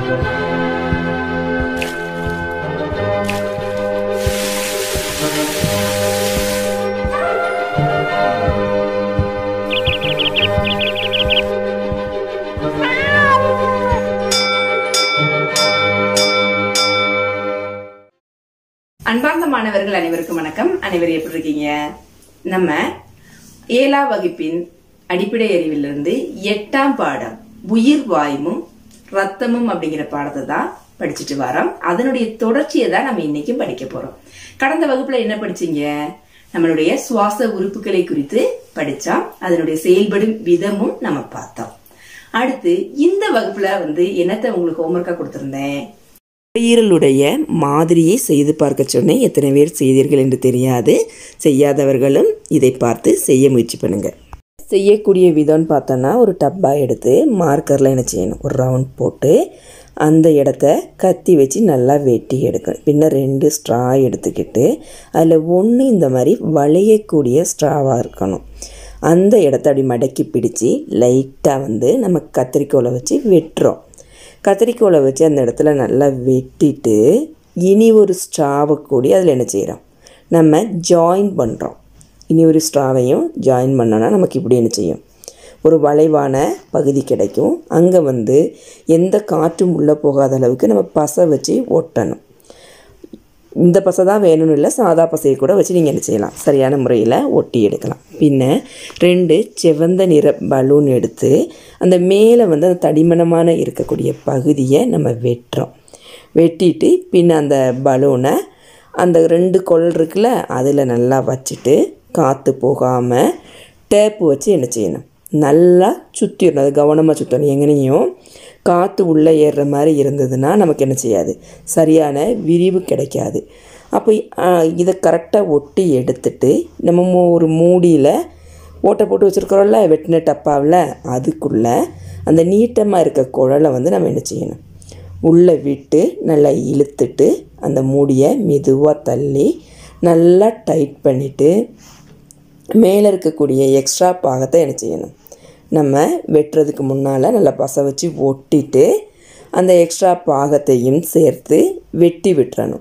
அன்பார்ந்த மாணவர்கள் அனைவருக்கும் வணக்கம் அனைவரும் எப்படி இருக்கீங்க நம்ம ஏழாம் வகுப்பின் அடிப்படை அறிவிலிருந்து எட்டாம் பாடம் உயிர் வாயுமும் ரத்தமும் அப்படிங்கிற பாடத்தை தான் படிச்சுட்டு வரோம் அதனுடைய தொடர்ச்சியை தான் நம்ம இன்னைக்கு படிக்க போறோம் கடந்த வகுப்புல என்ன படிச்சீங்க நம்மளுடைய சுவாச உறுப்புகளை குறித்து படிச்சோம் அதனுடைய செயல்படும் விதமும் நம்ம பார்த்தோம் அடுத்து இந்த வகுப்புல வந்து என்னத்தை உங்களுக்கு ஹோம்ஒர்க்கா கொடுத்திருந்தேன் நுரையீரலுடைய மாதிரியை செய்து பார்க்க சொன்னேன் எத்தனை பேர் செய்தீர்கள் என்று தெரியாது செய்யாதவர்களும் இதை பார்த்து செய்ய முயற்சி பண்ணுங்க செய்யக்கூடிய விதம்னு பார்த்தோன்னா ஒரு டப்பா எடுத்து மார்க்கரில் என்ன செய்யணும் ஒரு ரவுண்ட் போட்டு அந்த இடத்த கத்தி வச்சு நல்லா வெட்டி எடுக்கணும் பின்ன ரெண்டு ஸ்ட்ரா எடுத்துக்கிட்டு அதில் ஒன்று இந்த மாதிரி வளையக்கூடிய ஸ்ட்ராவாக இருக்கணும் அந்த இடத்த அப்படி மடக்கி பிடிச்சி லைட்டாக வந்து நம்ம கத்திரிக்கோலை வச்சு வெட்டுறோம் கத்திரிக்கோலை வச்சு அந்த இடத்துல நல்லா வெட்டிட்டு இனி ஒரு ஸ்ட்ராவை கூடி அதில் என்ன செய்கிறோம் நம்ம ஜாயின் பண்ணுறோம் இனி ஒரு ஸ்ட்ராவையும் ஜாயின் பண்ணோன்னா நமக்கு இப்படி என்ன செய்யும் ஒரு வளைவான பகுதி கிடைக்கும் அங்கே வந்து எந்த காற்றும் உள்ளே போகாத அளவுக்கு நம்ம பசை வச்சு ஒட்டணும் இந்த பசை தான் வேணும்னு இல்லை சாதா பசையை கூட வச்சு நீங்கள் என்ன செய்யலாம் சரியான முறையில் ஒட்டி எடுக்கலாம் பின்ன ரெண்டு செவந்த நிற பலூன் எடுத்து அந்த மேலே வந்து அந்த தடிமனமான இருக்கக்கூடிய பகுதியை நம்ம வெட்டுறோம் வெட்டிட்டு பின்ன அந்த பலூனை அந்த ரெண்டு கொல் இருக்குல்ல அதில் நல்லா வச்சுட்டு காற்று போகாமல் டேப்பு வச்சு என்ன செய்யணும் நல்லா சுற்றிடணும் அது கவனமாக சுற்றணும் எங்கனையும் காற்று உள்ளே ஏறுற மாதிரி இருந்ததுன்னா நமக்கு என்ன செய்யாது சரியான விரிவு கிடைக்காது அப்போ ஆ, இதை கரெக்டாக ஒட்டி எடுத்துட்டு நம்ம மு- ஒரு மூடியில் ஓட்டை போட்டு வச்சுருக்கிறோம்ல வெட்டின டப்பாவில் அதுக்குள்ளே அந்த நீட்டமாக இருக்க குழலை வந்து நம்ம என்ன செய்யணும் உள்ளே விட்டு நல்லா இழுத்துட்டு அந்த மூடியை மெதுவாக தள்ளி நல்லா டைட் பண்ணிவிட்டு மேலே இருக்கக்கூடிய எக்ஸ்ட்ரா பாகத்தை என்ன செய்யணும் நம்ம வெட்டுறதுக்கு முன்னால் நல்லா பசை வச்சு ஒட்டிட்டு அந்த எக்ஸ்ட்ரா பாகத்தையும் சேர்த்து வெட்டி விட்டுறணும்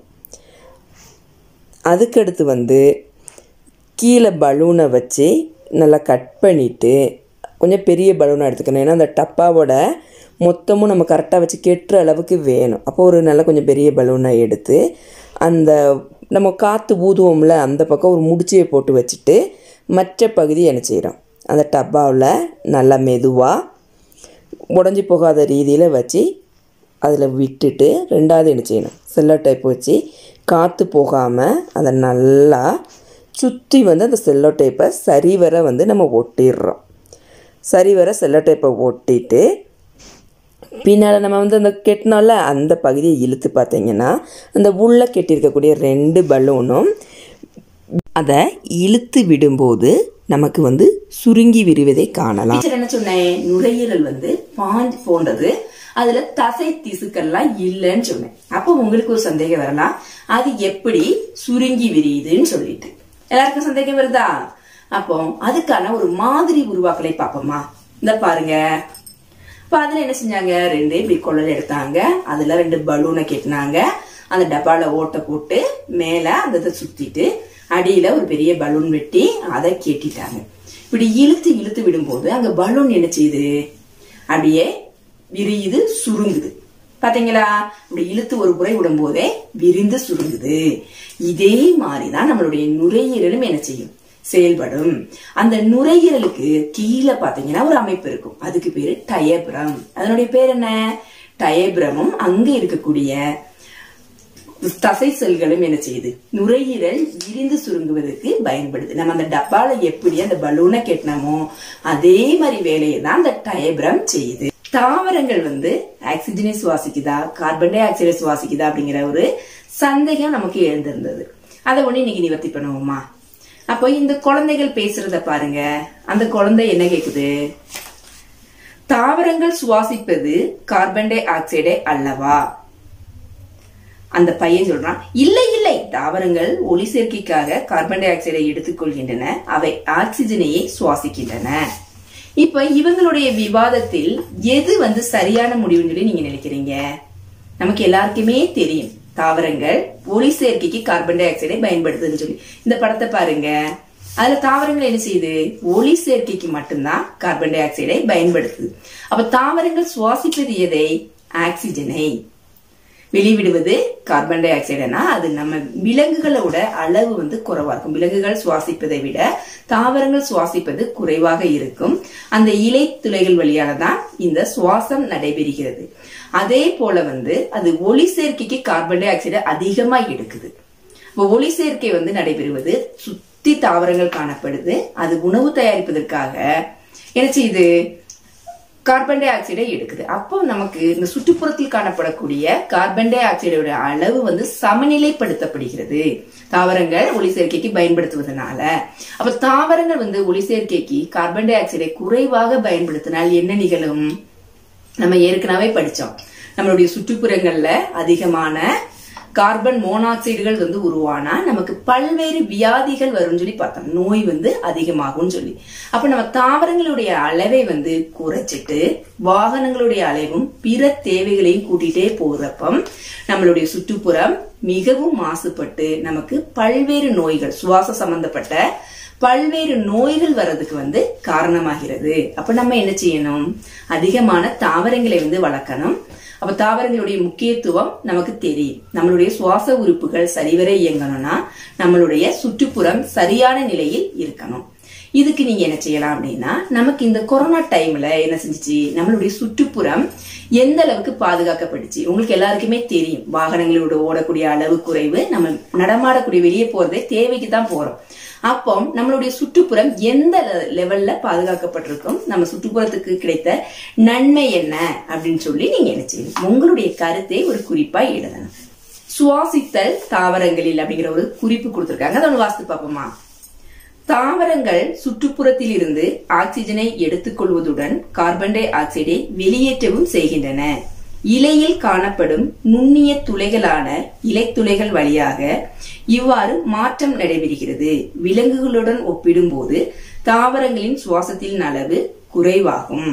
அதுக்கடுத்து வந்து கீழே பலூனை வச்சு நல்லா கட் பண்ணிவிட்டு கொஞ்சம் பெரிய பலூனாக எடுத்துக்கணும் ஏன்னா அந்த டப்பாவோட மொத்தமும் நம்ம கரெக்டாக வச்சு கெட்டுற அளவுக்கு வேணும் அப்போ ஒரு நல்ல கொஞ்சம் பெரிய பலூனை எடுத்து அந்த நம்ம காற்று ஊதுவோம்ல அந்த பக்கம் ஒரு முடிச்சியை போட்டு வச்சுட்டு மற்ற பகுதி என்ன செய்கிறோம் அந்த டப்பாவில் நல்லா மெதுவாக உடஞ்சி போகாத ரீதியில் வச்சு அதில் விட்டுட்டு ரெண்டாவது என்ன செய்யணும் செல்லோ டைப் வச்சு காற்று போகாமல் அதை நல்லா சுற்றி வந்து அந்த செல்லோ டேப்பை சரிவர வந்து நம்ம ஒட்டிடுறோம் சரிவர செல்லோ டேப்பை ஒட்டிட்டு பின்னால் நம்ம வந்து அந்த கெட்டினோம்ல அந்த பகுதியை இழுத்து பார்த்தீங்கன்னா அந்த உள்ளே கெட்டியிருக்கக்கூடிய ரெண்டு பலூனும் அதை இழுத்து விடும்போது நமக்கு வந்து சுருங்கி விரிவதை காணலாம் டீச்சர் என்ன சொன்னேன் நுரையீரல் வந்து பாஞ்ச் போன்றது அதுல தசை திசுக்கள்லாம் இல்லைன்னு சொன்னேன் அப்போ உங்களுக்கு ஒரு சந்தேகம் வரலாம் அது எப்படி சுருங்கி விரியுதுன்னு சொல்லிட்டு எல்லாருக்கும் சந்தேகம் வருதா அப்போ அதுக்கான ஒரு மாதிரி உருவாக்கலை பார்ப்போமா இந்த பாருங்க அப்ப அதுல என்ன செஞ்சாங்க ரெண்டு இப்படி கொள்ளல் எடுத்தாங்க அதுல ரெண்டு பலூனை கெட்டினாங்க அந்த டப்பால ஓட்டை போட்டு மேல அந்த இதை சுத்திட்டு அடியில ஒரு பெரிய பலூன் வெட்டி அதை கெட்டிட்டாங்க இப்படி இழுத்து இழுத்து விடும்போது அங்க பலூன் என்ன செய்யுது அப்படியே விரியுது சுருங்குது பாத்தீங்களா இப்படி இழுத்து ஒரு முறை விடும்போதே விரிந்து சுருங்குது இதே மாதிரிதான் நம்மளுடைய நுரையீரலும் என்ன செய்யும் செயல்படும் அந்த நுரையீரலுக்கு கீழே பாத்தீங்கன்னா ஒரு அமைப்பு இருக்கும் அதுக்கு பேரு டயபிரம் அதனுடைய பேர் என்ன டயபிரமும் அங்க இருக்கக்கூடிய தசை செல்களும் என்ன செய்யுது நுரையீரல் விரிந்து சுருங்குவதற்கு பயன்படுது நம்ம அந்த டப்பால எப்படி அந்த பலூனை கெட்டினமோ அதே மாதிரி வேலையை தான் அந்த டயபிரம் செய்யுது தாவரங்கள் வந்து ஆக்சிஜனை சுவாசிக்குதா கார்பன் டை ஆக்சைடை சுவாசிக்குதா அப்படிங்கிற ஒரு சந்தேகம் நமக்கு எழுந்திருந்தது அதை ஒண்ணு இன்னைக்கு நிவர்த்தி பண்ணுவோமா அப்போ இந்த குழந்தைகள் பேசுறத பாருங்க அந்த குழந்தை என்ன கேக்குது தாவரங்கள் சுவாசிப்பது கார்பன் டை ஆக்சைடே அல்லவா அந்த பையன் சொல்றான் இல்லை இல்லை தாவரங்கள் ஒளி சேர்க்கைக்காக கார்பன் டை ஆக்சைடை எடுத்துக்கொள்கின்றன அவை ஆக்சிஜனையே சுவாசிக்கின்றன இப்ப இவங்களுடைய விவாதத்தில் எது வந்து சரியான முடிவுன்னு சொல்லி நீங்க நினைக்கிறீங்க நமக்கு எல்லாருக்குமே தெரியும் தாவரங்கள் ஒளி சேர்க்கைக்கு கார்பன் டை ஆக்சைடை பயன்படுத்துதுன்னு சொல்லி இந்த படத்தை பாருங்க அதுல தாவரங்கள் என்ன செய்யுது ஒளி சேர்க்கைக்கு மட்டும்தான் கார்பன் டை ஆக்சைடை பயன்படுத்துது அப்ப தாவரங்கள் சுவாசிப்பது எதை ஆக்சிஜனை வெளிவிடுவது கார்பன் டை ஆக்சைடுனா அது நம்ம விலங்குகளோட அளவு வந்து குறைவா இருக்கும் விலங்குகள் சுவாசிப்பதை விட தாவரங்கள் சுவாசிப்பது குறைவாக இருக்கும் அந்த இலை துளைகள் வழியாக தான் இந்த சுவாசம் நடைபெறுகிறது அதே போல வந்து அது ஒளி சேர்க்கைக்கு கார்பன் டை ஆக்சைடு அதிகமா எடுக்குது இப்போ ஒளி சேர்க்கை வந்து நடைபெறுவது சுத்தி தாவரங்கள் காணப்படுது அது உணவு தயாரிப்பதற்காக என்ன செய்யுது கார்பன் டை ஆக்சைடை எடுக்குது அப்போ நமக்கு இந்த சுற்றுப்புறத்தில் காணப்படக்கூடிய கார்பன் டை ஆக்சைடோட அளவு வந்து சமநிலைப்படுத்தப்படுகிறது தாவரங்கள் ஒளி சேர்க்கைக்கு பயன்படுத்துவதனால அப்ப தாவரங்கள் வந்து ஒளி சேர்க்கைக்கு கார்பன் டை ஆக்சைடை குறைவாக பயன்படுத்தினால் என்ன நிகழும் நம்ம ஏற்கனவே படிச்சோம் நம்மளுடைய சுற்றுப்புறங்கள்ல அதிகமான கார்பன் மோனாக்சைடுகள் வந்து உருவானா நமக்கு பல்வேறு வியாதிகள் வரும்னு சொல்லி பார்த்தோம் நோய் வந்து அதிகமாகும் சொல்லி அப்ப நம்ம தாவரங்களுடைய அளவை வந்து குறைச்சிட்டு வாகனங்களுடைய அளவும் பிற தேவைகளையும் கூட்டிட்டே போறப்பம் நம்மளுடைய சுற்றுப்புறம் மிகவும் மாசுபட்டு நமக்கு பல்வேறு நோய்கள் சுவாச சம்பந்தப்பட்ட பல்வேறு நோய்கள் வர்றதுக்கு வந்து காரணமாகிறது அப்ப நம்ம என்ன செய்யணும் அதிகமான தாவரங்களை வந்து வளர்க்கணும் அப்ப தாவரங்களுடைய முக்கியத்துவம் நமக்கு தெரியும் நம்மளுடைய சுவாச உறுப்புகள் சரிவர இயங்கணும்னா நம்மளுடைய சுற்றுப்புறம் சரியான நிலையில் இருக்கணும் இதுக்கு நீங்க என்ன செய்யலாம் அப்படின்னா நமக்கு இந்த கொரோனா டைம்ல என்ன செஞ்சுச்சு நம்மளுடைய சுற்றுப்புறம் எந்த அளவுக்கு பாதுகாக்கப்பட்டுச்சு உங்களுக்கு எல்லாருக்குமே தெரியும் வாகனங்களோட ஓடக்கூடிய அளவு குறைவு நம்ம நடமாடக்கூடிய வெளியே போறதே தேவைக்கு தான் போறோம் அப்போ நம்மளுடைய சுற்றுப்புறம் எந்த லெவல்ல பாதுகாக்கப்பட்டிருக்கும் நம்ம சுற்றுப்புறத்துக்கு கிடைத்த நன்மை என்ன அப்படின்னு சொல்லி நீங்க என்ன செய்யணும் உங்களுடைய கருத்தை ஒரு குறிப்பா எழுதணும் சுவாசித்தல் தாவரங்களில் அப்படிங்கிற ஒரு குறிப்பு கொடுத்திருக்காங்க அதை ஒன்று வாசித்து பார்ப்போமா தாவரங்கள் சுற்றுப்புறத்தில் இருந்து ஆக்சிஜனை எடுத்துக்கொள்வதுடன் கார்பன் டை ஆக்சைடை வெளியேற்றவும் செய்கின்றன இலையில் காணப்படும் நுண்ணிய துளைகளான இலைத்துளைகள் வழியாக இவ்வாறு மாற்றம் நடைபெறுகிறது விலங்குகளுடன் ஒப்பிடும்போது தாவரங்களின் சுவாசத்தின் அளவு குறைவாகும்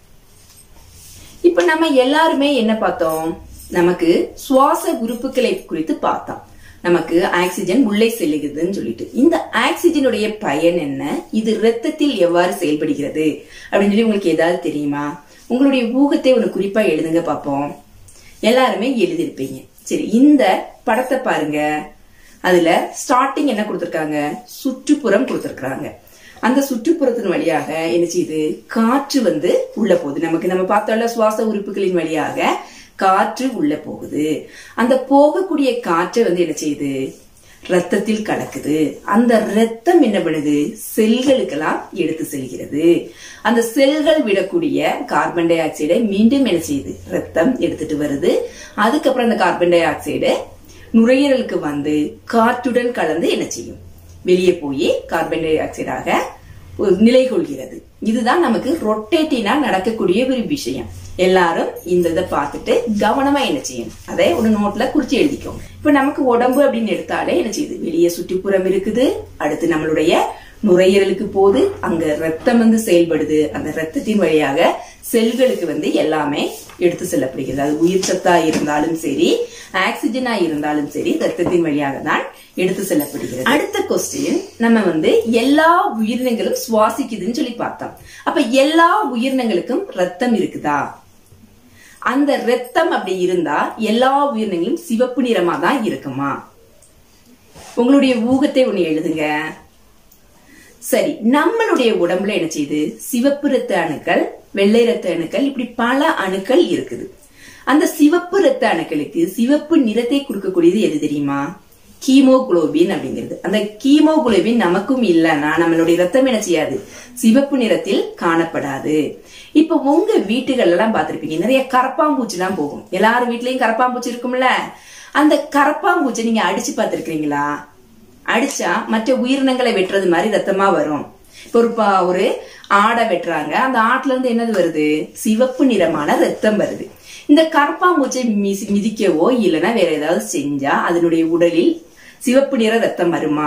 இப்ப நம்ம எல்லாருமே என்ன பார்த்தோம் நமக்கு சுவாச உறுப்புகளை குறித்து பார்த்தோம் நமக்கு ஆக்சிஜன் உள்ளே செல்லுகிறதுன்னு சொல்லிட்டு இந்த ஆக்சிஜனுடைய பயன் என்ன இது ரத்தத்தில் எவ்வாறு செயல்படுகிறது அப்படின்னு சொல்லி உங்களுக்கு ஏதாவது தெரியுமா உங்களுடைய ஊகத்தை ஒரு குறிப்பா எழுதுங்க பார்ப்போம் எல்லாருமே எழுதியிருப்பீங்க சரி இந்த படத்தை பாருங்க அதுல ஸ்டார்டிங் என்ன கொடுத்திருக்காங்க சுற்றுப்புறம் கொடுத்திருக்காங்க அந்த சுற்றுப்புறத்தின் வழியாக என்ன செய்யுது காற்று வந்து உள்ள போகுது நமக்கு நம்ம பார்த்தோம்ல சுவாச உறுப்புகளின் வழியாக காற்று உள்ள போகுது அந்த போகக்கூடிய காற்றை வந்து என்ன செய்யுது ரத்தத்தில் கலக்குது அந்த ரத்தம் என்ன பண்ணுது செல்களுக்கெல்லாம் எடுத்து செல்கிறது அந்த செல்கள் விடக்கூடிய கார்பன் டை ஆக்சைடை மீண்டும் என்ன செய்யுது ரத்தம் எடுத்துட்டு வருது அதுக்கப்புறம் அந்த கார்பன் டை ஆக்சைடு நுரையீரலுக்கு வந்து காற்றுடன் கலந்து என்ன செய்யும் வெளியே போய் கார்பன் டை ஆக்சைடாக நிலை கொள்கிறது இதுதான் நமக்கு ரொட்டேட்டினா நடக்கக்கூடிய ஒரு விஷயம் எல்லாரும் இந்த இதை பார்த்துட்டு கவனமா என்ன செய்யணும் அதை ஒரு நோட்ல குறிச்சு எழுதிக்கோங்க இப்ப நமக்கு உடம்பு அப்படின்னு எடுத்தாலே என்ன செய்யுது வெளியே சுற்றுப்புறம் இருக்குது அடுத்து நம்மளுடைய நுரையீரலுக்கு போது அங்க ரத்தம் வந்து செயல்படுது அந்த ரத்தத்தின் வழியாக செல்களுக்கு வந்து எல்லாமே எடுத்து செல்லப்படுகிறது அது உயிர் சத்தா இருந்தாலும் சரி ஆக்சிஜனா இருந்தாலும் சரி ரத்தத்தின் வழியாக தான் எடுத்து செல்லப்படுகிறது அடுத்த கொஸ்டின் நம்ம வந்து எல்லா உயிரினங்களும் சுவாசிக்குதுன்னு சொல்லி பார்த்தோம் அப்ப எல்லா உயிரினங்களுக்கும் ரத்தம் இருக்குதா அந்த ரத்தம் அப்படி இருந்தா எல்லா உயிரினங்களும் சிவப்பு நிறமா தான் இருக்குமா உங்களுடைய ஊகத்தை ஒண்ணு எழுதுங்க சரி நம்மளுடைய உடம்புல என்ன செய்யுது சிவப்பு ரத்த அணுக்கள் வெள்ளை ரத்த அணுக்கள் இப்படி பல அணுக்கள் இருக்குது அந்த சிவப்பு ரத்த அணுக்களுக்கு சிவப்பு நிறத்தை கொடுக்கக்கூடியது எது தெரியுமா கீமோகுளோபின் அப்படிங்கிறது அந்த கீமோகுளோபின் நமக்கும் இல்லைன்னா நம்மளுடைய ரத்தம் என்ன செய்யாது சிவப்பு நிறத்தில் காணப்படாது இப்ப உங்க வீட்டுகள் எல்லாம் பார்த்திருப்பீங்க நிறைய கரப்பாம்பூச்சி எல்லாம் போகும் எல்லாரும் வீட்லயும் கரப்பாம்பூச்சி இருக்கும்ல அந்த கரப்பாம்பூச்சி நீங்க அடிச்சு பார்த்திருக்கீங்களா அடிச்சா மற்ற உயிரினங்களை வெட்டுறது மாதிரி ரத்தமா வரும் இப்ப ஒரு பா- ஒரு ஆடை வெட்டுறாங்க அந்த ஆட்டுல இருந்து என்னது வருது சிவப்பு நிறமான ரத்தம் வருது இந்த கரப்பாம்பூச்சை மிசி மிதிக்கவோ இல்லைன்னா வேற ஏதாவது செஞ்சா அதனுடைய உடலில் சிவப்பு நிற ரத்தம் வருமா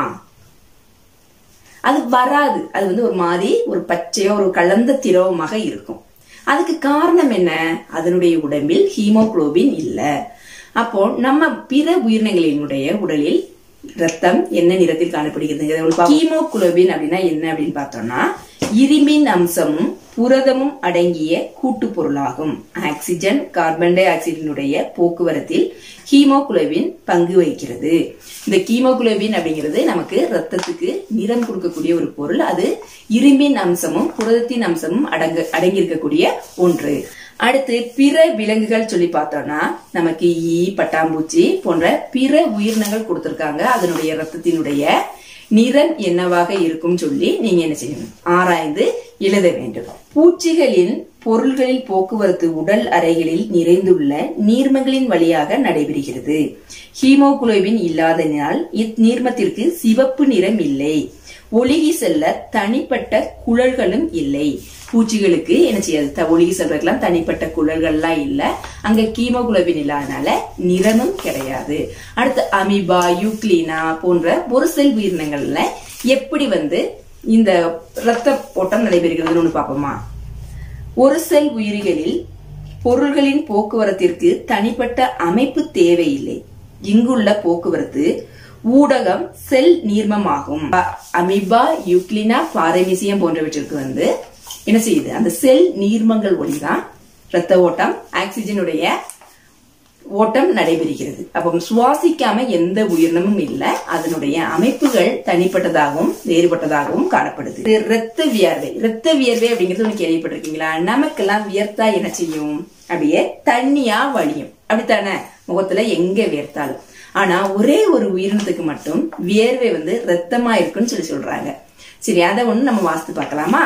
அது வராது அது வந்து ஒரு மாதிரி ஒரு பச்சையோ ஒரு கலந்த திரவமாக இருக்கும் அதுக்கு காரணம் என்ன அதனுடைய உடம்பில் ஹீமோகுளோபின் இல்ல அப்போ நம்ம பிற உயிரினங்களினுடைய உடலில் ரத்தம் என்ன நிறத்தில் காணப்படுகிறது ஹீமோகுளோபின் அப்படின்னா என்ன அப்படின்னு பார்த்தோம்னா இரும்பின் அம்சமும் புரதமும் அடங்கிய கூட்டு பொருளாகும் ஆக்சிஜன் கார்பன் டை ஆக்சைடினுடைய போக்குவரத்தில் ஹீமோகுளோபின் பங்கு வகிக்கிறது இந்த ஹீமோகுளோபின் அப்படிங்கிறது நமக்கு ரத்தத்துக்கு நிறம் கொடுக்கக்கூடிய ஒரு பொருள் அது இரும்பின் அம்சமும் புரதத்தின் அம்சமும் அடங்கு அடங்கியிருக்கக்கூடிய ஒன்று அடுத்து பிற விலங்குகள் சொல்லி பார்த்தோம்னா நமக்கு ஈ பட்டாம்பூச்சி போன்ற பிற உயிரினங்கள் கொடுத்திருக்காங்க அதனுடைய ரத்தத்தினுடைய நிறம் என்னவாக இருக்கும் சொல்லி நீங்க என்ன செய்யணும் ஆராய்ந்து எழுத வேண்டும் பூச்சிகளின் பொருள்களில் போக்குவரத்து உடல் அறைகளில் நிறைந்துள்ள நீர்மங்களின் வழியாக நடைபெறுகிறது ஹீமோகுளோபின் இல்லாததினால் இந்நீர்மத்திற்கு சிவப்பு நிறம் இல்லை ஒழுகி செல்ல தனிப்பட்ட குழல்களும் இல்லை பூச்சிகளுக்கு என்ன செய்யாது த- ஒழுகி செல்றதுக்கெல்லாம் தனிப்பட்ட குழல்கள்லாம் இல்ல அங்க கீமோகுளோபின் இல்லாதனால நிறமும் கிடையாது அடுத்து அமீபா யூக்ளினா போன்ற ஒரு செல் உயிரினங்கள்ல எப்படி வந்து இந்த ரத்த ஓட்டம் நடைபெறுகிறதுன்னு ஒண்ணு பார்ப்போமா ஒரு செல் உயிரிகளில் பொருள்களின் போக்குவரத்திற்கு தனிப்பட்ட அமைப்பு தேவையில்லை இங்குள்ள போக்குவரத்து ஊடகம் செல் நீர்மமாகும் அ- அமீபா யூக்ளினா பாரமீசியம் போன்றவற்றிற்கு வந்து என்ன செய்யுது அந்த செல் நீர்மங்கள் ஒளிதான் ரத்த ஓட்டம் ஆக்சிஜனுடைய ஓட்டம் நடைபெறுகிறது அப்போ சுவாசிக்காம எந்த உயிரினமும் இல்ல அதனுடைய அமைப்புகள் தனிப்பட்டதாகவும் வேறுபட்டதாகவும் காணப்படுது இது இரத்த வியர்வை இரத்த வியர்வை அப்படிங்கிறது ஒண்ணு கேள்விப்பட்டிருக்கீங்களா நமக்கெல்லாம் வியர்த்தா என்ன செய்யும் அப்படியே தண்ணியா வழியும் அப்படித்தானே முகத்துல எங்க வியர்த்தாலும் ஆனா ஒரே ஒரு உயிரினத்துக்கு மட்டும் வியர்வை வந்து ரத்தமா இருக்குன்னு சொல்லி சொல்றாங்க சரி அதை ஒண்ணு நம்ம வாசித்து பார்க்கலாமா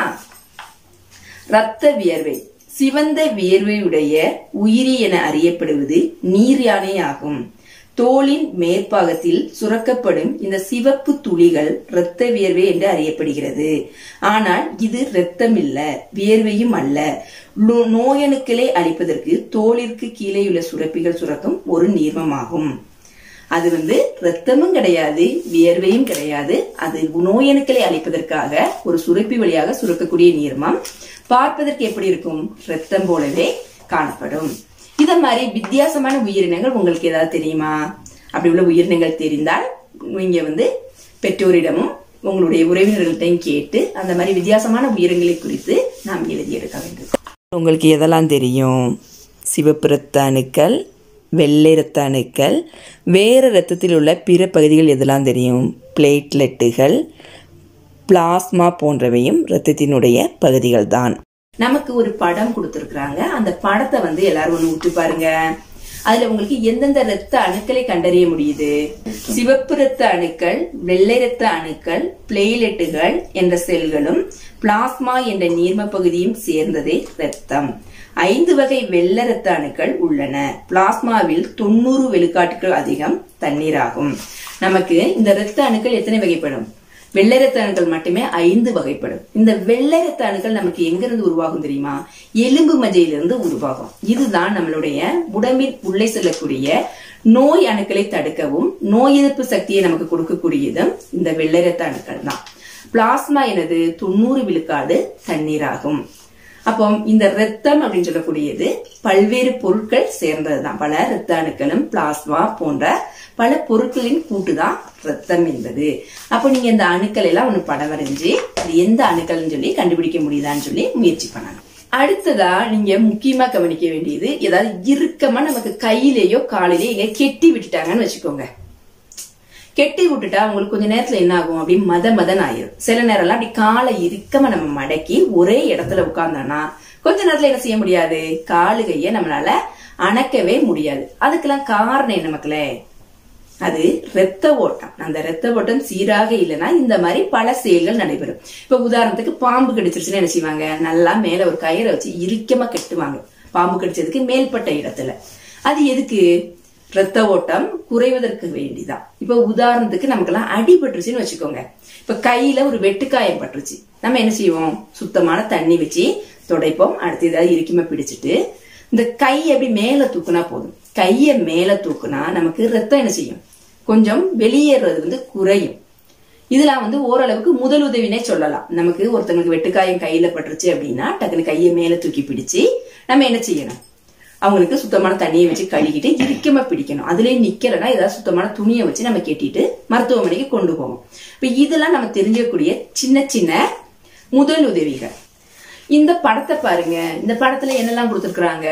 இரத்த வியர்வை சிவந்த வியர்வையுடைய உயிரி என அறியப்படுவது நீர் யானை ஆகும் தோலின் மேற்பாகத்தில் சுரக்கப்படும் இந்த சிவப்பு துளிகள் இரத்த வியர்வை என்று அறியப்படுகிறது ஆனால் இது இரத்தம் இல்ல வியர்வையும் அல்ல நோ- நோயணுக்களை அழிப்பதற்கு தோலிற்கு கீழேயுள்ள சுரப்பிகள் சுரக்கும் ஒரு நீர்மமாகும் அது வந்து ரத்தமும் கிடையாது வியர்வையும் கிடையாது அது நோயணுக்களை அழிப்பதற்காக ஒரு சுரப்பி வழியாக சுரக்கக்கூடிய நீர்மம் பார்ப்பதற்கு எப்படி இருக்கும் ரத்தம் போலவே காணப்படும் இத மாதிரி வித்தியாசமான உயிரினங்கள் உங்களுக்கு ஏதாவது தெரியுமா அப்படி உள்ள உயிரினங்கள் தெரிந்தால் நீங்க வந்து பெற்றோரிடமும் உங்களுடைய உறவினர்கள்ட்டையும் கேட்டு அந்த மாதிரி வித்தியாசமான உயிரினங்களை குறித்து நாம் எழுதி எடுக்க வேண்டும் உங்களுக்கு எதெல்லாம் தெரியும் சிவப்பு இரத்த அணுக்கள் வெள்ளை இரத்த அணுக்கள் வேறு இரத்தத்தில் உள்ள பிற பகுதிகள் எதெல்லாம் தெரியும் பிளேட்லெட்டுகள் பிளாஸ்மா போன்றவையும் இரத்தத்தினுடைய பகுதிகள் தான் நமக்கு ஒரு படம் கொடுத்திருக்காங்க அந்த படத்தை வந்து எல்லாரும் ஒண்ணு உற்று பாருங்க அதுல உங்களுக்கு எந்தெந்த ரத்த அணுக்களை கண்டறிய முடியுது சிவப்பு ரத்த அணுக்கள் வெள்ளை ரத்த அணுக்கள் பிளேலெட்டுகள் என்ற செல்களும் பிளாஸ்மா என்ற நீர்ம பகுதியும் சேர்ந்ததே ரத்தம் ஐந்து வகை வெள்ள ரத்த அணுக்கள் உள்ளன பிளாஸ்மாவில் தொண்ணூறு வெளிக்காட்டுகள் அதிகம் தண்ணீராகும் நமக்கு இந்த ரத்த அணுக்கள் எத்தனை வகைப்படும் வெள்ளை ரத்த அணுக்கள் மட்டுமே ஐந்து வகைப்படும் இந்த வெள்ளை ரத்த அணுக்கள் நமக்கு எங்க இருந்து உருவாகும் தெரியுமா எலும்பு மஜையிலிருந்து உருவாகும் இதுதான் நம்மளுடைய உடம்பின் உள்ளே செல்லக்கூடிய நோய் அணுக்களை தடுக்கவும் நோய் எதிர்ப்பு சக்தியை நமக்கு கொடுக்கக்கூடியதும் இந்த வெள்ளை ரத்த அணுக்கள் தான் பிளாஸ்மா எனது தொண்ணூறு விழுக்காடு தண்ணீராகும் அப்போ இந்த ரத்தம் அப்படின்னு சொல்லக்கூடியது பல்வேறு பொருட்கள் சேர்ந்ததுதான் பல ரத்த அணுக்களும் பிளாஸ்மா போன்ற பல பொருட்களின் கூட்டுதான் ரத்தம் என்பது அப்போ நீங்க இந்த அணுக்கள் எல்லாம் ஒண்ணு படம் வரைஞ்சு அது எந்த அணுக்கள்னு சொல்லி கண்டுபிடிக்க முடியுதான்னு சொல்லி முயற்சி பண்ணணும் அடுத்ததா நீங்க முக்கியமா கவனிக்க வேண்டியது ஏதாவது இறுக்கமா நமக்கு கையிலேயோ காலிலேயோ எங்க கெட்டி விட்டுட்டாங்கன்னு வச்சுக்கோங்க கெட்டி விட்டுட்டா உங்களுக்கு கொஞ்ச நேரத்துல என்ன ஆகும் அப்படி மத மதன் ஆயிரும் சில நேரம்லாம் அப்படி காலை இறுக்கமா நம்ம மடக்கி ஒரே இடத்துல உட்கார்ந்தோம்னா கொஞ்ச நேரத்துல என்ன செய்ய முடியாது காலு கைய நம்மளால அணக்கவே முடியாது அதுக்கெல்லாம் காரணம் என்ன மக்களே அது இரத்த ஓட்டம் அந்த இரத்த ஓட்டம் சீராக இல்லைன்னா இந்த மாதிரி பல செயல்கள் நடைபெறும் இப்ப உதாரணத்துக்கு பாம்பு கடிச்சிருச்சுன்னா என்ன செய்வாங்க நல்லா மேல ஒரு கயிறை வச்சு இறுக்கமா கட்டுவாங்க பாம்பு கடிச்சதுக்கு மேல்பட்ட இடத்துல அது எதுக்கு இரத்த ஓட்டம் குறைவதற்கு வேண்டிதான் இப்ப உதாரணத்துக்கு நமக்கெல்லாம் அடிபட்டுருச்சுன்னு வச்சுக்கோங்க இப்ப கையில ஒரு வெட்டுக்காயம் பட்டுருச்சு நம்ம என்ன செய்வோம் சுத்தமான தண்ணி வச்சு துடைப்போம் அடுத்து ஏதாவது இறுக்கிமா பிடிச்சிட்டு இந்த கை அப்படி மேல தூக்குனா போதும் கைய மேல தூக்குனா நமக்கு ரத்தம் என்ன செய்யும் கொஞ்சம் வெளியேறது வந்து குறையும் இதெல்லாம் வந்து ஓரளவுக்கு முதல் உதவினே சொல்லலாம் நமக்கு ஒருத்தங்களுக்கு வெட்டுக்காயம் கையில பட்டுருச்சு அப்படின்னா டக்குனு கையை மேல தூக்கி பிடிச்சு நம்ம என்ன செய்யணும் அவங்களுக்கு சுத்தமான தண்ணியை வச்சு கழுகிட்டு இறுக்கமா பிடிக்கணும் அதுலயே நிக்கலைன்னா ஏதாவது சுத்தமான துணியை வச்சு நம்ம கெட்டிட்டு மருத்துவமனைக்கு கொண்டு போவோம் இப்ப இதெல்லாம் நம்ம தெரிஞ்சக்கூடிய சின்ன சின்ன முதல் உதவிகள் இந்த படத்தை பாருங்க இந்த படத்துல என்னெல்லாம் கொடுத்திருக்கிறாங்க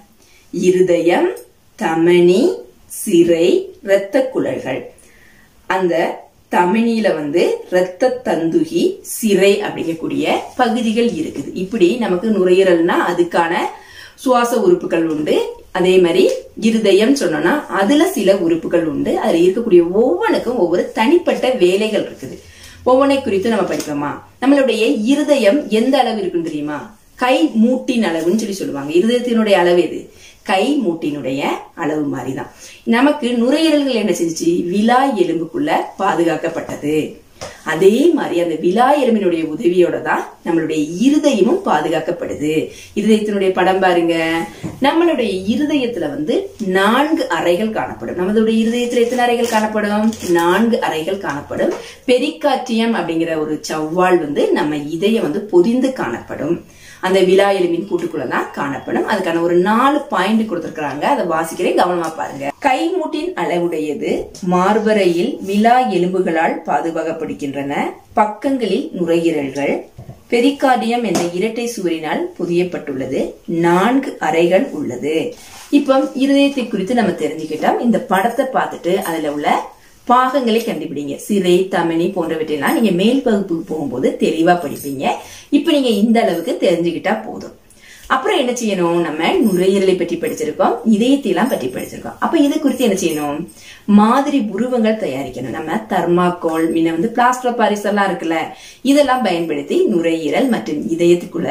இருதயம் தமனி சிரை இரத்த குழல்கள் அந்த தமனியில வந்து இரத்த தந்துகி சிரை அப்படிங்கக்கூடிய பகுதிகள் இருக்குது இப்படி நமக்கு நுரையீரல்னா அதுக்கான சுவாச உறுப்புகள் உண்டு அதே மாதிரி இருதயம் சொன்னோம்னா அதுல சில உறுப்புகள் உண்டு அதுல இருக்கக்கூடிய ஒவ்வொன்றுக்கும் ஒவ்வொரு தனிப்பட்ட வேலைகள் இருக்குது ஒவ்வொன்றை குறித்து நம்ம படிப்போமா நம்மளுடைய இருதயம் எந்த அளவு இருக்குன்னு தெரியுமா கை மூட்டின் அளவுன்னு சொல்லி சொல்லுவாங்க இருதயத்தினுடைய அளவு எது கை மூட்டினுடைய அளவு மாதிரிதான் நமக்கு நுரையீரல்கள் என்ன செஞ்சுச்சு விலா எலும்புக்குள்ள பாதுகாக்கப்பட்டது அதே மாதிரி அந்த விலா எலும்பினுடைய உதவியோட தான் நம்மளுடைய இருதயமும் பாதுகாக்கப்படுது இருதயத்தினுடைய படம் பாருங்க நம்மளுடைய இருதயத்துல வந்து நான்கு அறைகள் காணப்படும் நம்மளுடைய இருதயத்துல எத்தனை அறைகள் காணப்படும் நான்கு அறைகள் காணப்படும் பெரிக்காற்றியம் அப்படிங்கிற ஒரு சவ்வால் வந்து நம்ம இதயம் வந்து பொதிந்து காணப்படும் அந்த விழா எலும்பின் கூட்டுக்குள்ள தான் காணப்படும் அதுக்கான ஒரு நாலு பாயிண்ட் கொடுத்திருக்காங்க அதை வாசிக்கிறேன் கவனமா பாருங்க கைமூட்டின் அளவுடையது மார்பறையில் விழா எலும்புகளால் பாதுகாக்கப்படுகின்றன பக்கங்களில் நுரையீரல்கள் பெரிகார்டியம் என்ற இரட்டை சுவரினால் புதியப்பட்டுள்ளது நான்கு அறைகள் உள்ளது இப்போ இருதயத்தை குறித்து நம்ம தெரிஞ்சுக்கிட்டோம் இந்த படத்தை பார்த்துட்டு அதுல உள்ள பாகங்களை கண்டுபிடிங்க சிறை தமனி போன்றவற்றையெல்லாம் நீங்க மேல் வகுப்புக்கு போகும்போது தெளிவா படிப்பீங்க இப்ப நீங்க இந்த அளவுக்கு தெரிஞ்சுக்கிட்டா போதும் அப்புறம் என்ன செய்யணும் நம்ம நுரையீரலை பற்றி படிச்சிருக்கோம் இதயத்தை எல்லாம் பற்றி படிச்சிருக்கோம் அப்ப இதை குறித்து என்ன செய்யணும் மாதிரி உருவங்கள் தயாரிக்கணும் நம்ம தர்மாக்கோல் முன்ன வந்து பிளாஸ்டர் ஆஃப் பாரிஸ் எல்லாம் இருக்குல்ல இதெல்லாம் பயன்படுத்தி நுரையீரல் மற்றும் இதயத்துக்குள்ள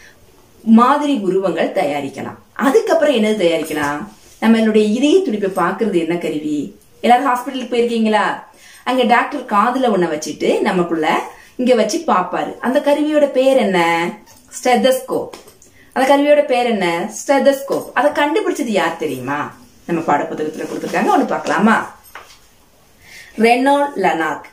மாதிரி உருவங்கள் தயாரிக்கலாம் அதுக்கப்புறம் என்னது தயாரிக்கலாம் நம்மளுடைய இதய துடிப்பை பாக்குறது என்ன கருவி எல்லாரும் ஹாஸ்பிட்டலுக்கு போயிருக்கீங்களா அங்க டாக்டர் காதுல ஒண்ண வச்சுட்டு நமக்குள்ள இங்க வச்சு பாப்பாரு அந்த கருவியோட பேர் என்ன ஸ்டெதஸ்கோப் அந்த கருவியோட பேர் என்ன ஸ்டெதஸ்கோப் அதை கண்டுபிடிச்சது யார் தெரியுமா நம்ம பாடப்புத்தகத்துல கொடுத்துருக்காங்க ஒண்ணு பார்க்கலாமா ரெனால்ட் லனாக்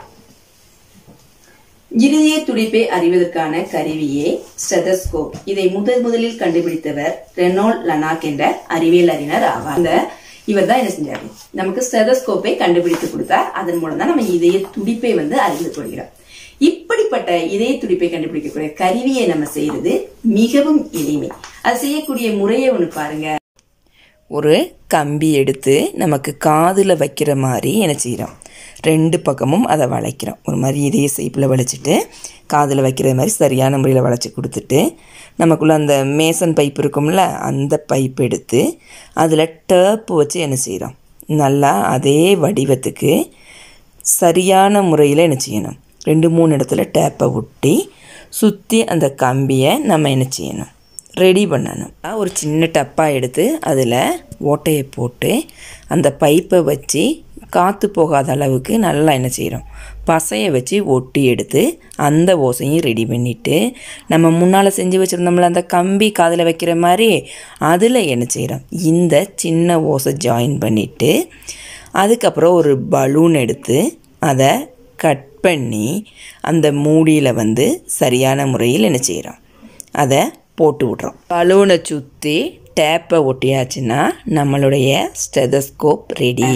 இருதய துடிப்பை அறிவதற்கான கருவியே ஸ்டெதஸ்கோப் இதை முதல் முதலில் கண்டுபிடித்தவர் ரெனால்ட் லனாக் என்ற அறிவியல் அறிஞர் ஆவார் இந்த இவர் தான் என்ன செஞ்சாரு நமக்கு ஸ்டெதஸ்கோப்பை கண்டுபிடித்து கொடுத்தார் அதன் மூலம் தான் நம்ம இதய துடிப்பை வந்து அறிந்து கொள்கிறோம் இப்படிப்பட்ட இதய துடிப்பை கண்டுபிடிக்கக்கூடிய கருவியை நம்ம செய்யறது மிகவும் எளிமை அது செய்யக்கூடிய முறையை ஒண்ணு பாருங்க ஒரு கம்பி எடுத்து நமக்கு காதில் வைக்கிற மாதிரி என்ன செய்கிறோம் ரெண்டு பக்கமும் அதை வளைக்கிறோம் ஒரு மாதிரி இதே ஷேப்பில் வளைச்சிட்டு காதில் வைக்கிற மாதிரி சரியான முறையில் வளைச்சி கொடுத்துட்டு நமக்குள்ளே அந்த மேசன் பைப் இருக்கும்ல அந்த பைப் எடுத்து அதில் டேப்பு வச்சு என்ன செய்கிறோம் நல்லா அதே வடிவத்துக்கு சரியான முறையில் என்ன செய்யணும் ரெண்டு மூணு இடத்துல டேப்பை ஒட்டி சுற்றி அந்த கம்பியை நம்ம என்ன செய்யணும் ரெடி பண்ணணும் ஒரு சின்ன டப்பாக எடுத்து அதில் ஓட்டையை போட்டு அந்த பைப்பை வச்சு காற்று போகாத அளவுக்கு நல்லா என்ன செய்கிறோம் பசையை வச்சு ஒட்டி எடுத்து அந்த ஓசையும் ரெடி பண்ணிவிட்டு நம்ம முன்னால் செஞ்சு வச்சுருந்தோம்ல அந்த கம்பி காதில் வைக்கிற மாதிரி அதில் என்ன செய்கிறோம் இந்த சின்ன ஓசை ஜாயின் பண்ணிவிட்டு அதுக்கப்புறம் ஒரு பலூன் எடுத்து அதை கட் பண்ணி அந்த மூடியில் வந்து சரியான முறையில் என்ன செய்கிறோம் அதை போட்டு விட்றோம் பலூனை சுற்றி டேப்பை ஒட்டியாச்சுன்னா நம்மளுடைய ஸ்டெதஸ்கோப் ரெடி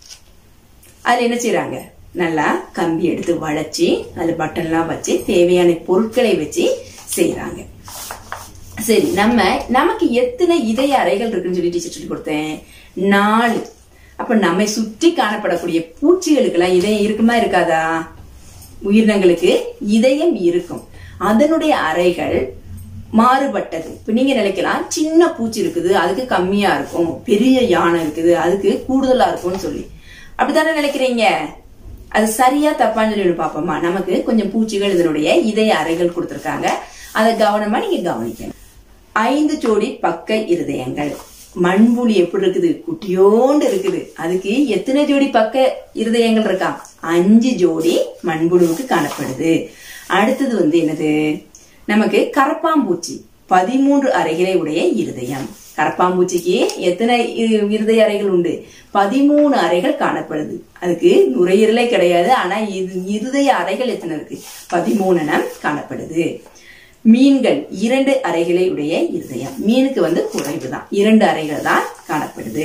அதுல என்ன செய்றாங்க நல்லா கம்பி எடுத்து வளைச்சு அதுல பட்டன்லாம் வச்சு தேவையான பொருட்களை வச்சு செய்றாங்க சரி நம்ம நமக்கு எத்தனை இதய அறைகள் இருக்குன்னு சொல்லி டீச்சர் சொல்லி கொடுத்தேன் நாலு அப்ப நம்மை சுற்றி காணப்படக்கூடிய பூச்சிகளுக்கெல்லாம் இதயம் இருக்குமா இருக்காதா உயிரினங்களுக்கு இதயம் இருக்கும் அதனுடைய அறைகள் மாறுபட்டது இப்ப நீங்க நினைக்கலாம் சின்ன பூச்சி இருக்குது அதுக்கு கம்மியா இருக்கும் பெரிய யானை இருக்குது அதுக்கு கூடுதலா இருக்கும்னு சொல்லி அப்படித்தானே நினைக்கிறீங்க அது சரியா தப்பான்னு சொல்லி பாப்போமா நமக்கு கொஞ்சம் பூச்சிகள் இதனுடைய இதய அறைகள் கொடுத்திருக்காங்க அதை கவனமா நீங்க கவனிக்கணும் ஐந்து ஜோடி பக்க இருதயங்கள் மண்புலி எப்படி இருக்குது குட்டியோண்டு இருக்குது அதுக்கு எத்தனை ஜோடி பக்க இருதயங்கள் இருக்கா அஞ்சு ஜோடி மண்புழுவுக்கு காணப்படுது அடுத்தது வந்து என்னது நமக்கு கரப்பாம்பூச்சி பதிமூன்று அறைகளை உடைய இருதயம் கரப்பாம்பூச்சிக்கு எத்தனை இ- இருதய அறைகள் உண்டு பதிமூணு அறைகள் காணப்படுது அதுக்கு நுரையீரலே கிடையாது ஆனா இது இருதய அறைகள் எத்தனை இருக்கு பதிமூணு என காணப்படுது மீன்கள் இரண்டு அறைகளை உடைய இருதயம் மீனுக்கு வந்து குறைவு தான் இரண்டு அறைகள் தான் காணப்படுது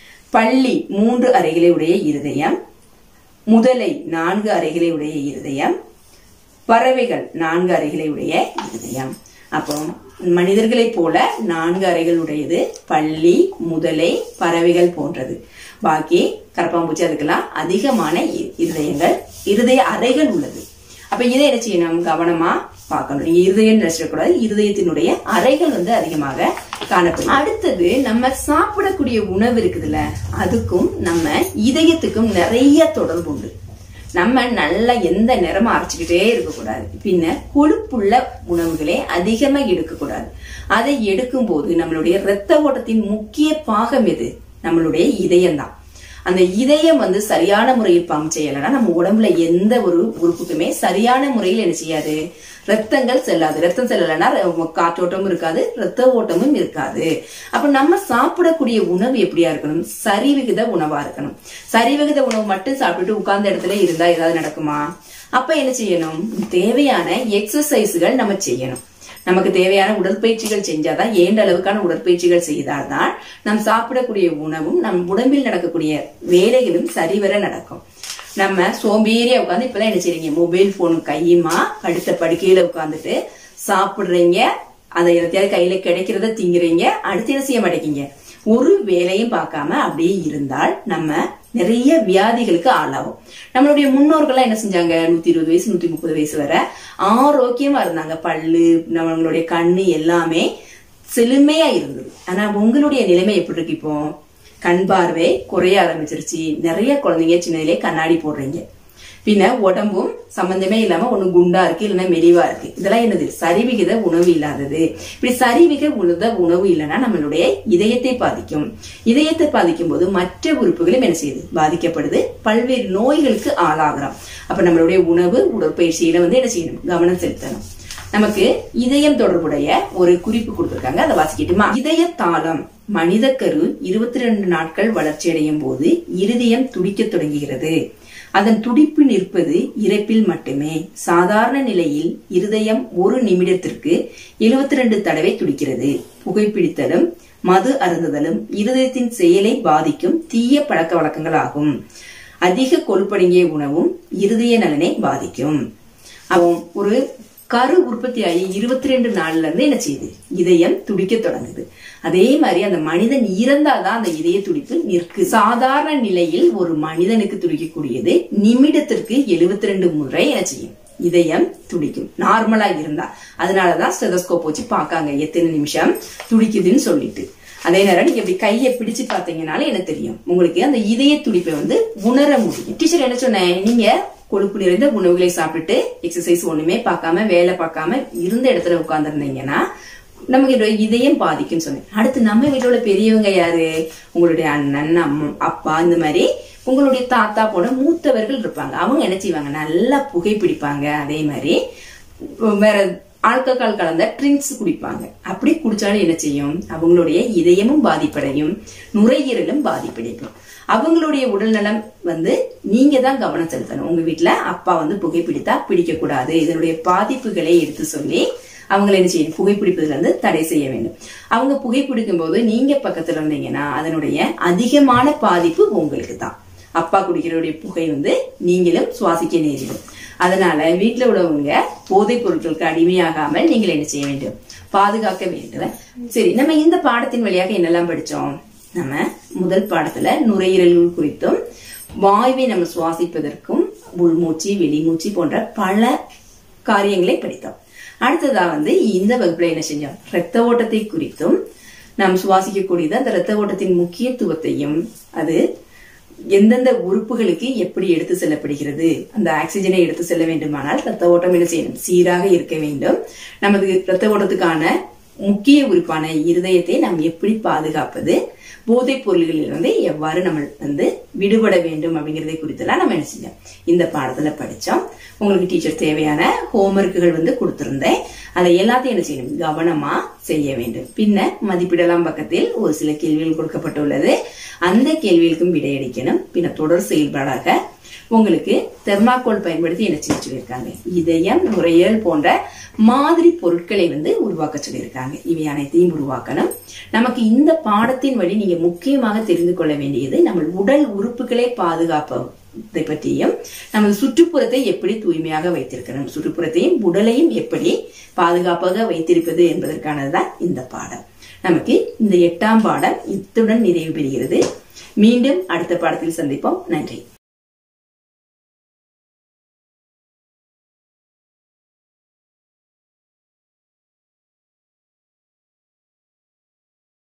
பள்ளி மூன்று அறைகளை உடைய இருதயம் முதலை நான்கு அறைகளை உடைய இருதயம் பறவைகள் நான்கு அறைகளை உடைய இருதயம் அப்போ மனிதர்களைப் போல நான்கு அறைகள் உடையது பள்ளி முதலை பறவைகள் போன்றது பாக்கி கரப்பாம்பூச்சி அதுக்கெல்லாம் அதிகமான இ- இருதயங்கள் இருதய அறைகள் உள்ளது அப்ப இதை என்ன செய்யணும் கவனமா பார்க்கணும் நீங்க இருதயம் நினைச்சிடக்கூடாது இருதயத்தினுடைய அறைகள் வந்து அதிகமாக காணப்படும் அடுத்தது நம்ம சாப்பிடக்கூடிய உணவு இருக்குதுல்ல அதுக்கும் நம்ம இதயத்துக்கும் நிறைய தொடர்பு உண்டு நம்ம நல்லா எந்த நேரமும் அரைச்சுக்கிட்டே இருக்கக்கூடாது பின்ன கொழுப்புள்ள உணவுகளை அதிகமா எடுக்கக்கூடாது அதை எடுக்கும் போது நம்மளுடைய இரத்த ஓட்டத்தின் முக்கிய பாகம் எது நம்மளுடைய இதயம்தான் அந்த இதயம் வந்து சரியான முறையில் பம்ப் செய்யலைன்னா நம்ம உடம்புல எந்த ஒரு உறுப்புக்குமே சரியான முறையில் என்ன செய்யாது ரத்தங்கள் செல்லாது ரத்தம் செல்லலைன்னா ர- காற்றோட்டமும் இருக்காது ரத்த ஓட்டமும் இருக்காது அப்ப நம்ம சாப்பிடக்கூடிய உணவு எப்படியா இருக்கணும் சரிவிகித உணவா இருக்கணும் சரிவிகித உணவு மட்டும் சாப்பிட்டுட்டு உட்கார்ந்த இடத்துல இருந்தா ஏதாவது நடக்குமா அப்ப என்ன செய்யணும் தேவையான எக்ஸசைஸ்கள் நம்ம செய்யணும் நமக்கு தேவையான உடற்பயிற்சிகள் செஞ்சாதான் ஏண்ட அளவுக்கான உடற்பயிற்சிகள் செய்தால்தான் நாம் சாப்பிடக்கூடிய உணவும் நம் உடம்பில் நடக்கக்கூடிய வேலைகளும் சரிவர நடக்கும் நம்ம சோம்பேறியா உட்காந்து இப்பதான் என்ன செய்றீங்க மொபைல் போன் கையுமா படுத்த படுக்கையில உட்காந்துட்டு சாப்பிடுறீங்க அதை எல்லாத்தையாவது கையில கிடைக்கிறத திங்குறீங்க அடுத்து என்ன செய்ய மாட்டேங்க ஒரு வேலையும் பார்க்காம அப்படியே இருந்தால் நம்ம நிறைய வியாதிகளுக்கு ஆளாகும் நம்மளுடைய முன்னோர்கள்லாம் என்ன செஞ்சாங்க நூத்தி இருபது வயசு நூத்தி முப்பது வயசு வரை ஆரோக்கியமா இருந்தாங்க பல்லு நம்மளுடைய கண்ணு எல்லாமே செழுமையா இருந்தது ஆனா உங்களுடைய நிலைமை எப்படி இருக்கு இப்போ கண் பார்வை குறைய ஆரம்பிச்சிருச்சு நிறைய குழந்தைங்க சின்னதிலே கண்ணாடி போடுறீங்க பின்ன உடம்பும் சம்பந்தமே இல்லாம ஒண்ணு குண்டா இருக்கு இல்லைன்னா மெலிவா இருக்கு இதெல்லாம் என்னது சரிவிகித உணவு இல்லாதது இப்படி சரிவிக உணத உணவு இல்லைன்னா நம்மளுடைய இதயத்தை பாதிக்கும் இதயத்தை பாதிக்கும் போது மற்ற உறுப்புகளும் என்ன செய்யுது பாதிக்கப்படுது பல்வேறு நோய்களுக்கு ஆளாகிறோம் அப்ப நம்மளுடைய உணவு உடற்பயிற்சியில வந்து என்ன செய்யணும் கவனம் செலுத்தணும் நமக்கு இதயம் தொடர்புடைய ஒரு குறிப்பு கொடுத்திருக்காங்க அதை வாசிக்கட்டுமா இதய தாளம் மனித கரு இருபத்தி ரெண்டு நாட்கள் வளர்ச்சி அடையும் போது இருதயம் துடிக்க தொடங்குகிறது அதன் துடிப்பு நிற்பது இறப்பில் மட்டுமே சாதாரண நிலையில் இருதயம் ஒரு நிமிடத்திற்கு 72 ரெண்டு தடவை துடிக்கிறது புகைப்பிடித்தலும் மது அருந்துதலும் இருதயத்தின் செயலை பாதிக்கும் தீய பழக்க வழக்கங்கள் ஆகும் அதிக கொழுப்படங்கிய உணவும் இருதய நலனை பாதிக்கும் அப்போ ஒரு கரு உற்பத்தி ஆகி இருபத்தி ரெண்டு நாள்ல இருந்து என்ன செய்யுது இதயம் துடிக்க தொடங்குது அதே மாதிரி அந்த மனிதன் இறந்தாதான் அந்த இதய துடிப்பு நிற்கு சாதாரண நிலையில் ஒரு மனிதனுக்கு துடிக்கக்கூடியது நிமிடத்திற்கு 72 ரெண்டு முறை என்ன செய்யும் இதயம் துடிக்கும் நார்மலா இருந்தா அதனாலதான் ஸ்டெதஸ்கோப் வச்சு பார்க்காங்க எத்தனை நிமிஷம் துடிக்குதுன்னு சொல்லிட்டு அதே நேரம் நீங்க இப்படி கையை பிடிச்சு பாத்தீங்கனாலும் என்ன தெரியும் உங்களுக்கு அந்த இதய துடிப்பை வந்து உணர முடியும் டீச்சர் என்ன சொன்னேன் நீங்க கொழுப்பு நிறைந்த உணவுகளை சாப்பிட்டு எக்ஸசைஸ் ஒண்ணுமே பார்க்காம வேலை பார்க்காம இருந்த இடத்துல உட்கார்ந்துருந்தீங்கன்னா நமக்கு இதோட இதயம் பாதிக்கும்னு சொன்னேன் அடுத்து நம்ம வீட்டில் உள்ள பெரியவங்க யாரு உங்களுடைய அண்ணன் அம்மா அப்பா இந்த மாதிரி உங்களுடைய தாத்தா போன மூத்தவர்கள் இருப்பாங்க அவங்க என்ன செய்வாங்க நல்லா புகைப்பிடிப்பாங்க அதே மாதிரி வேற ஆல்கஹால் கலந்த ட்ரிங்க்ஸ் குடிப்பாங்க அப்படி குடிச்சாலும் என்ன செய்யும் அவங்களுடைய இதயமும் பாதிப்படையும் நுரையீரலும் பாதிப்படையும் அவங்களுடைய உடல்நலம் வந்து நீங்க தான் கவனம் செலுத்தணும் உங்க வீட்ல அப்பா வந்து புகைப்பிடித்தா பிடிக்க கூடாது இதனுடைய பாதிப்புகளை எடுத்து சொல்லி அவங்களை என்ன செய்யணும் புகைப்பிடிப்பதுல இருந்து தடை செய்ய வேண்டும் அவங்க புகைப்பிடிக்கும் போது நீங்க பக்கத்துல இருந்தீங்கன்னா அதனுடைய அதிகமான பாதிப்பு உங்களுக்கு தான் அப்பா குடிக்கிறவுடைய புகை வந்து நீங்களும் சுவாசிக்க நேரிடும் அதனால வீட்டுல உள்ளவங்க போதைப் பொருட்களுக்கு அடிமையாகாமல் நீங்கள் என்ன செய்ய வேண்டும் பாதுகாக்க வேண்டும் சரி நம்ம இந்த பாடத்தின் வழியாக என்னெல்லாம் படிச்சோம் நம்ம முதல் பாடத்துல நுரையீரல்கள் குறித்தும் வாயுவை நம்ம சுவாசிப்பதற்கும் உள்மூச்சு வெளிமூச்சு போன்ற பல காரியங்களை படித்தோம் அடுத்ததா வந்து இந்த வகுப்புல என்ன செஞ்சோம் ரத்த ஓட்டத்தை குறித்தும் நாம் சுவாசிக்கக்கூடியது அந்த ரத்த ஓட்டத்தின் முக்கியத்துவத்தையும் அது எந்தெந்த உறுப்புகளுக்கு எப்படி எடுத்து செல்லப்படுகிறது அந்த ஆக்சிஜனை எடுத்து செல்ல வேண்டுமானால் ரத்த ஓட்டம் என்ன செய்யணும் சீராக இருக்க வேண்டும் நமது ரத்த ஓட்டத்துக்கான முக்கிய உறுப்பான இருதயத்தை நாம் எப்படி பாதுகாப்பது போதைப் பொருள்களிலிருந்து எவ்வாறு நம்ம வந்து விடுபட வேண்டும் அப்படிங்கறதை குறித்தெல்லாம் நம்ம என்ன செஞ்சோம் இந்த பாடத்துல படிச்சோம் உங்களுக்கு டீச்சர் தேவையான ஹோம்ஒர்க்குகள் வந்து கொடுத்திருந்தேன் அதை எல்லாத்தையும் என்ன செய்யணும் கவனமா செய்ய வேண்டும் பின்ன மதிப்பிடலாம் பக்கத்தில் ஒரு சில கேள்விகள் கொடுக்கப்பட்டுள்ளது அந்த கேள்விகளுக்கும் விடையளிக்கணும் பின்ன தொடர் செயல்பாடாக உங்களுக்கு தெர்மாக்கோல் பயன்படுத்தி என்ன செய்ய சொல்லியிருக்காங்க இதயம் நுரையீரல் போன்ற மாதிரி பொருட்களை வந்து உருவாக்க சொல்லியிருக்காங்க இவை அனைத்தையும் உருவாக்கணும் நமக்கு இந்த பாடத்தின் வழி நீங்க முக்கியமாக தெரிந்து கொள்ள வேண்டியது நம்ம உடல் உறுப்புகளை பாதுகாப்போம் இதை பற்றியும் நமது சுற்றுப்புறத்தை எப்படி தூய்மையாக வைத்திருக்கணும் சுற்றுப்புறத்தையும் உடலையும் எப்படி பாதுகாப்பாக வைத்திருப்பது என்பதற்கானதுதான் இந்த பாடம் நமக்கு இந்த எட்டாம் பாடம் இத்துடன் நிறைவு பெறுகிறது மீண்டும் அடுத்த பாடத்தில் சந்திப்போம் நன்றி